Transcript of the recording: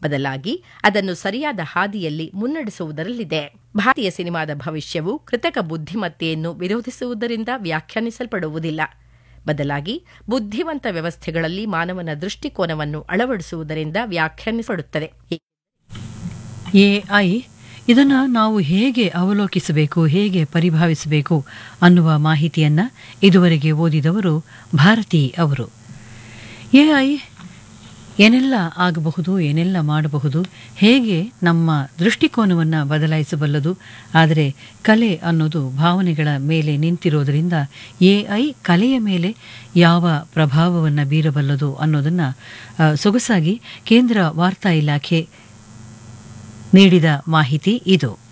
ಬದಲಾಗಿ ಅದನ್ನು ಸರಿಯಾದ ಹಾದಿಯಲ್ಲಿ ಮುನ್ನಡೆಸುವುದರಲ್ಲಿದೆ ಭಾರತೀಯ ಸಿನಿಮಾದ ಭವಿಷ್ಯವು ಕೃತಕ ಬುದ್ಧಿಮತ್ತೆಯನ್ನು ವಿರೋಧಿಸುವುದರಿಂದ ವ್ಯಾಖ್ಯಾನಿಸಲ್ಪಡುವುದಿಲ್ಲ ಬದಲಾಗಿ ಬುದ್ಧಿವಂತ ವ್ಯವಸ್ಥೆಗಳಲ್ಲಿ ಮಾನವನ ದೃಷ್ಟಿಕೋನವನ್ನು ಅಳವಡಿಸುವುದರಿಂದ ವ್ಯಾಖ್ಯಾನಿಸಲ್ಪಡುತ್ತದೆ ಎಐ ಇದನ್ನು ನಾವು ಹೇಗೆ ಅವಲೋಕಿಸಬೇಕು ಹೇಗೆ ಪರಿಭಾವಿಸಬೇಕು ಅನ್ನುವ ಮಾಹಿತಿಯನ್ನು ಇದುವರೆಗೆ ಓದಿದವರು ಭಾರತಿ ಅವರು ಎಐ ಏನೆಲ್ಲ ಆಗಬಹುದು ಏನೆಲ್ಲ ಮಾಡಬಹುದು ಹೇಗೆ ನಮ್ಮ ದೃಷ್ಟಿಕೋನವನ್ನು ಬದಲಾಯಿಸಬಲ್ಲದು ಆದರೆ ಕಲೆ ಅನ್ನೋದು ಭಾವನೆಗಳ ಮೇಲೆ ನಿಂತಿರೋದರಿಂದ ಎಐ ಕಲೆಯ ಮೇಲೆ ಯಾವ ಪ್ರಭಾವವನ್ನು ಬೀರಬಲ್ಲದು ಅನ್ನೋದನ್ನು ಆ, ಸೊಗಸಾಗಿ ಕೇಂದ್ರ ವಾರ್ತಾ ಇಲಾಖೆ ನೀಡಿದ ಮಾಹಿತಿ ಇದು